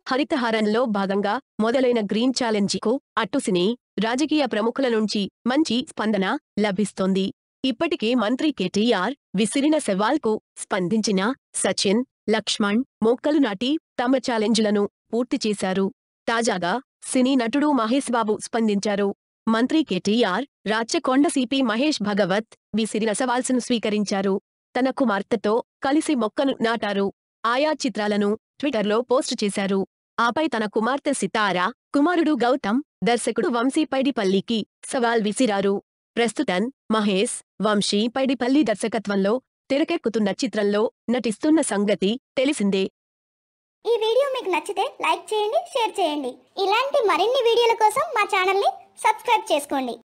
హరితహారంలో భాగంగా మొదలైన green challenge కు అట్టుసిని రాజకీయ ప్రముఖుల నుంచి మంచి స్పందన లభిస్తోంది ఇప్పటికే మంత్రి కేటీఆర్ విసిరిన సవాల్కు స్పందించిన సచిన్ లక్ష్మణ్ మొక్కలు నాటి తమ ఛాలెంజ్లను పూర్తి చేశారు తాజాగా సినీ నటుడు మహేష్ బాబు స్పందించారు మంత్రి కేటీఆర్ రాచకొండ సిపి మహేష్ భగవత్ విసిరిన సవాల్స్ను స్వీకరించారు తన కుమార్తెతో కలిసి మొక్కను నాటారు ఆయా చిత్రాలను ట్విట్టర్లో పోస్ట్ చేశారు ఆపై తన కుమార్తె సితారా కుమారుడు గౌతమ్ దర్శకుడు వంశీ పైడిపల్లికి సవాల్ విసిరారు ప్రస్తుతం మహేష్ వంశీ పైడిపల్లి దర్శకత్వంలో తెరకెక్కుతున్న చిత్రంలో నటిస్తున్న సంగతి తెలిసిందే ఈ వీడియో మీకు నచ్చితే లైక్ చేయండి షేర్ చేయండి ఇలాంటి మరిన్ని వీడియోల కోసం మా ఛానల్ని సబ్స్క్రైబ్ చేసుకోండి